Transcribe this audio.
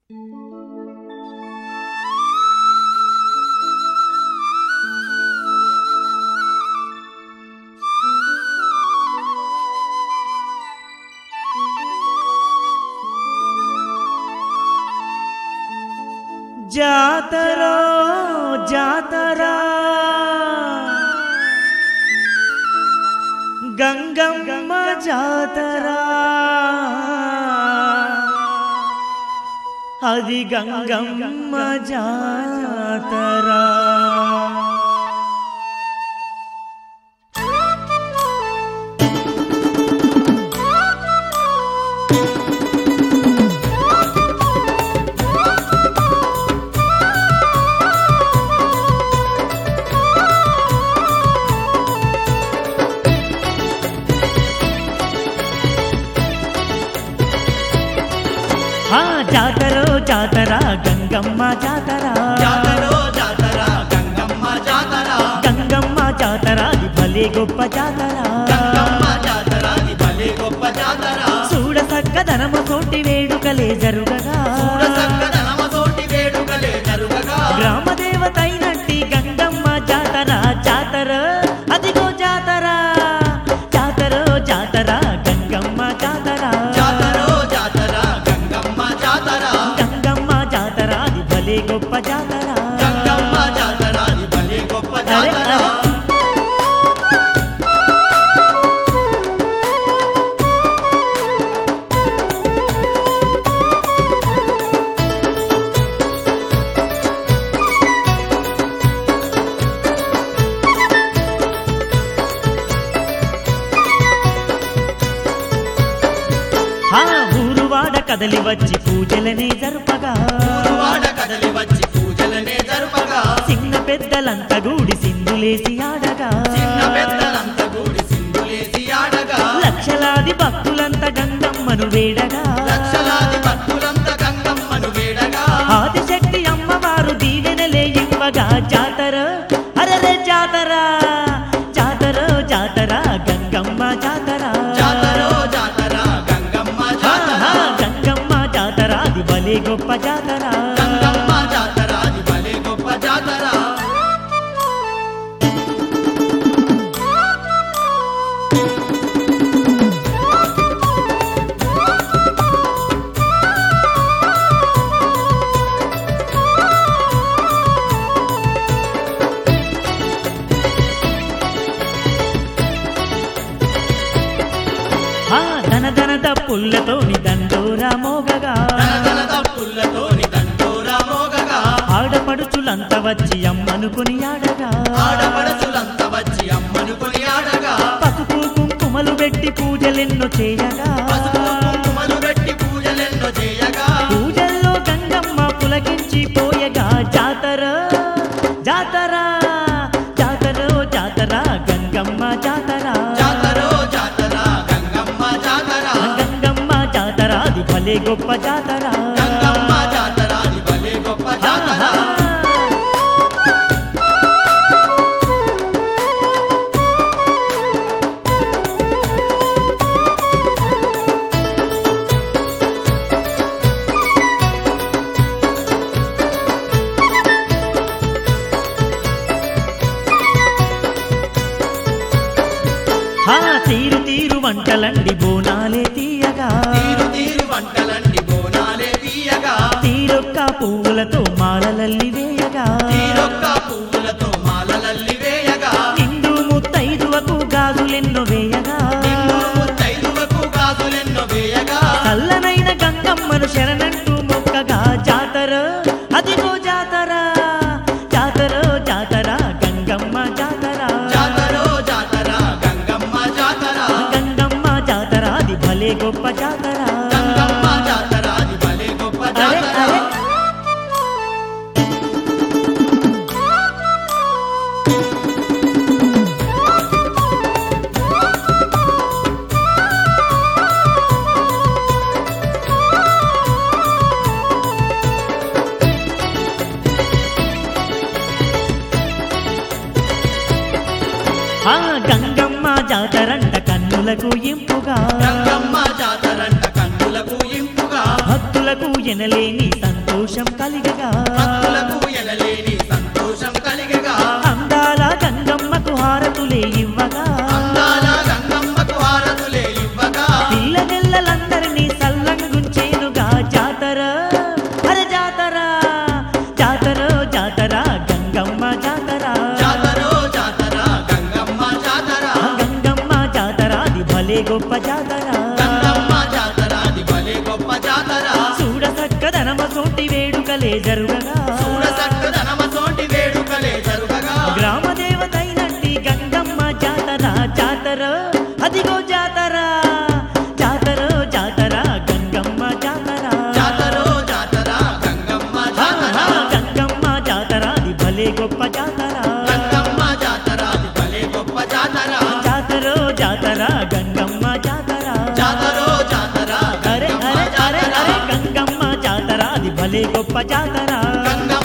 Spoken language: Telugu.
జాతర జాతర గంగమ్మ జాతర అది గంగమ్మ జాతర ఆ జాతర జాతర గంగమ్మ జాతర జాతరో జాతర గంగమ్మ జాతర గంగమ్మ జాతర అది భలే గొప్ప జాతర గంగమ్మ జాతర ఇది భలే గొప్ప జాతర చూడ సక్కదనము తోటి వేడుకలే జరుగగా చూడ చక్కదనమ తోటి వేడుకలే జరుగగా గ్రామ దేవత అయినట్టి గంగమ్మ జాతర జాతర అదిగో జాతర జాతర జాతర గంగమ్మ జాతర జాతరో జాతర గంగమ్మ జాతర గంగమ్మ జాతర అది భలే గొప్ప జాతర గంగమ్మ జాతర ఇది భలే గొప్ప అరే, జాతర అరే. ఆ ఊరువాడ కదలి వచ్చి పూజలనే జరుపగా వాడ కదలి వచ్చి పూజలనే జరుపగా చిన్న పెద్దలంతా గూడి సింధులేసి ఆడగా చిన్న పెద్దలంతా కూడి సింధులేసి ఆడగా లక్షలాది భక్తులంతా గంగమ్మను వేడగా లక్షలాది భక్తులంతా గంగమ్మను వేడగా ఆదిశక్తి అమ్మవారు దీవెనలే ఇవ్వగా జాతర అరరే జాతర జాతర జాతర గంగమ్మ జాతర జాతరో జాతర గంగమ్మ జాతర ఆహా, గంగమ్మ జాతర అది భలే గొప్ప జాతర గంగమ్మ జాతర ఇది భలే గొప్ప జాతర ఆ ధన ధన పుల్లతోని దండోరా మోగగా తన తప్పులతోని దండోరా మోగగా ఆడపడుచులంత వచ్చి అమ్మనుకుని ఆడగా ఆడపడచులంతా వచ్చి అమ్మను కొని ఆడగా పసుపు కుంకుమలు పెట్టి పూజలెన్నో చేయగా పసుపు కుంకుమలు పెట్టి పూజలెన్నో చేయగా పూజల్లో గంగమ్మ పులకించి పోయగా జాతర జాతర జాతర జాతర గంగమ్మ జాతర జాతరో జాతర గంగమ్మ జాతర గంగమ్మ జాతర అది భలే గొప్ప జాతర గంగమ్మ జాతర ఇది భలే గొప్ప జాతర ఆహా. ఆ తీరు తీరు వంటలండి బోనాలే తీయగా తీరు తీరు వంటలన్నీ బోనాలే తీయగా తీరొక్క పువ్వులతో మాలలల్లి వేయగా తీరొక్క పువ్వులతో మాలలల్లి వేయగా నిండు ముత్తైదువకు గాజులెన్నో వేయగా నిన్ను ముత్తైదువకు గాజులెన్నో వేయగా చల్లనైన గంగమ్మను శరణంటూ మొక్కగా జాతర అదిగో జాతర జాతర జాతర గంగమ్మ జాతర జాతరో జాతర గంగమ్మ జాతర గంగమ్మ జాతర అది భలే గొప్ప జాతర గంగమ్మ జాతర అది భలే గొప్ప అరే జాతర అరే ఆ గంగమ్మ జాతరంట కన్నులకు ఇంపుగా గంగమ్మ జాతరంట కన్నులకు ఇంపుగా భక్తులకు ఎనలేని సంత సంతోషం కలిగగా భక్తులకు ఎనలేని సంతోషం కలిగగా అందాల గంగమ్మకు హారతులే ఇవ్వగా అందాల గంగమ్మకు హారతులే ఇవ్వగా పిల్ల నెల్లలందరినీ సల్లంగుంచేనుగా జాతర అరే జాతర జాతర జాతర గంగమ్మ జాతర జాతరో జాతర గంగమ్మ జాతర ఆ గంగమ్మ జాతర అది భలే గొప్ప జాతర గంగమ్మ జాతర అది భలే గొప్ప జాతర చూడ చక్కదనమ సోటి వేడుకలే జరుగగా చూడ చక్కదనమ తోటి వేడుకలే జరుగగా గ్రామ దేవతైనట్టి గంగమ్మ జాతర జాతర అదిగో జాతర జాతర జాతర గంగమ్మ జాతర జాతరో జాతర గంగమ్మ జాతర ఆహా, గంగమ్మ జాతర అది భలే గొప్ప జాతర గంగమ్మ జాతర అది భలే గొప్ప జాతర జాతర జాతర గంగమ్మ జాతర జాతరో జాతర అరే గంగమ్మ అరే అరే జాతర అరే గంగమ్మ జాతర అది భలే గొప్ప జాతర గంగమ్మ